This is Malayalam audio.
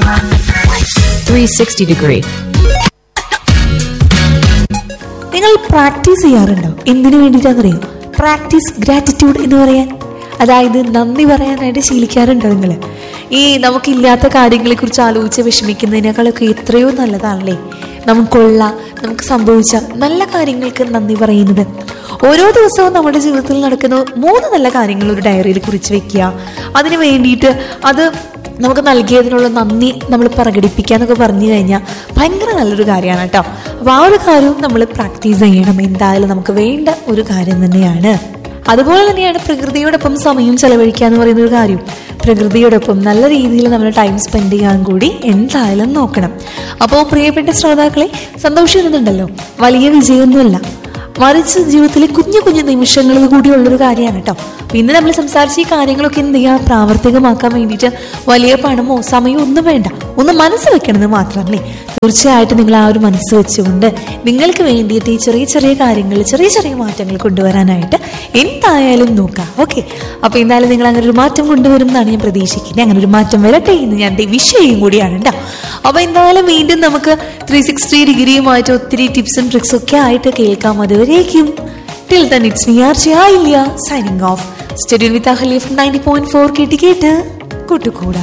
360 degree. നിങ്ങൾ പ്രാക്ടീസ് ചെയ്യാറുണ്ടോ എന്തിനു വേണ്ടിയിട്ടാണെന്നറിയോ പ്രാക്ടീസ് ഗ്രാറ്റിറ്റ്യൂഡ് എന്ന് പറയാൻ അതായത് നന്ദി പറയാനായിട്ട് ശീലിക്കാറുണ്ടോ നിങ്ങൾ ഈ നമുക്കില്ലാത്ത കാര്യങ്ങളെ കുറിച്ച് ആലോചിച്ച് വിഷമിക്കുന്നതിനേക്കാളൊക്കെ എത്രയോ നല്ലതാണല്ലേ നമുക്കുള്ള നമുക്ക് സംഭവിച്ച നല്ല കാര്യങ്ങൾക്ക് നന്ദി പറയുന്നത് ഓരോ ദിവസവും നമ്മുടെ ജീവിതത്തിൽ നടക്കുന്ന മൂന്ന് നല്ല കാര്യങ്ങൾ ഒരു ഡയറിയിൽ കുറിച്ച് വെക്കുക അതിന് വേണ്ടിയിട്ട് അത് നമുക്ക് നൽകിയതിനുള്ള നന്ദി നമ്മൾ പ്രകടിപ്പിക്കുക എന്നൊക്കെ പറഞ്ഞു കഴിഞ്ഞാൽ ഭയങ്കര നല്ലൊരു കാര്യമാണ് കേട്ടോ അപ്പോൾ ആ ഒരു കാര്യവും നമ്മൾ പ്രാക്ടീസ് ചെയ്യണം എന്തായാലും നമുക്ക് വേണ്ട ഒരു കാര്യം തന്നെയാണ് അതുപോലെ തന്നെയാണ് പ്രകൃതിയോടൊപ്പം സമയം ചെലവഴിക്കുക എന്ന് പറയുന്ന ഒരു കാര്യം പ്രകൃതിയോടൊപ്പം നല്ല രീതിയിൽ നമ്മൾ ടൈം സ്പെൻഡ് ചെയ്യാൻ കൂടി എന്തായാലും നോക്കണം അപ്പോൾ പ്രിയപ്പെട്ട ശ്രോതാക്കളെ സന്തോഷിക്കുന്നുണ്ടല്ലോ വലിയ വിജയമൊന്നുമല്ല മറിച്ച് ജീവിതത്തിലെ കുഞ്ഞു കുഞ്ഞു നിമിഷങ്ങളിൽ കൂടിയുള്ളൊരു കാര്യമാണ് കേട്ടോ അപ്പൊ ഇന്ന് നമ്മൾ സംസാരിച്ച ഈ കാര്യങ്ങളൊക്കെ എന്ത് ചെയ്യുക പ്രാവർത്തികമാക്കാൻ വേണ്ടിയിട്ട് വലിയ പണമോ സമയമോ ഒന്നും വേണ്ട ഒന്ന് മനസ്സ് വെക്കണമെന്ന് മാത്രമല്ലേ തീർച്ചയായിട്ടും നിങ്ങൾ ആ ഒരു മനസ്സ് വെച്ചുകൊണ്ട് നിങ്ങൾക്ക് വേണ്ടിയിട്ട് ഈ ചെറിയ ചെറിയ കാര്യങ്ങൾ ചെറിയ ചെറിയ മാറ്റങ്ങൾ കൊണ്ടുവരാനായിട്ട് എന്തായാലും നോക്കാം ഓക്കെ അപ്പൊ എന്തായാലും നിങ്ങൾ അങ്ങനെ ഒരു മാറ്റം കൊണ്ടുവരും എന്നാണ് ഞാൻ പ്രതീക്ഷിക്കുന്നത് അങ്ങനെ ഒരു മാറ്റം വരട്ടെ എന്ന് ഞാൻ വിഷയം കൂടിയാണ് കേട്ടോ അപ്പൊ എന്തായാലും വീണ്ടും നമുക്ക് ത്രീ സിക്സ്റ്റി ഡിഗ്രിയുമായിട്ട് ഒത്തിരി ടിപ്സും ട്രിക്സും ഒക്കെ ആയിട്ട് കേൾക്കാം അതുവരേക്കും till then it's me R ഇല്ല സൈനിങ് ഓഫ് സ്റ്റഡിയിൽ with Ahalia from ninety point four കേട്ട് കേട്ട് കൂട്ടുകൂടാ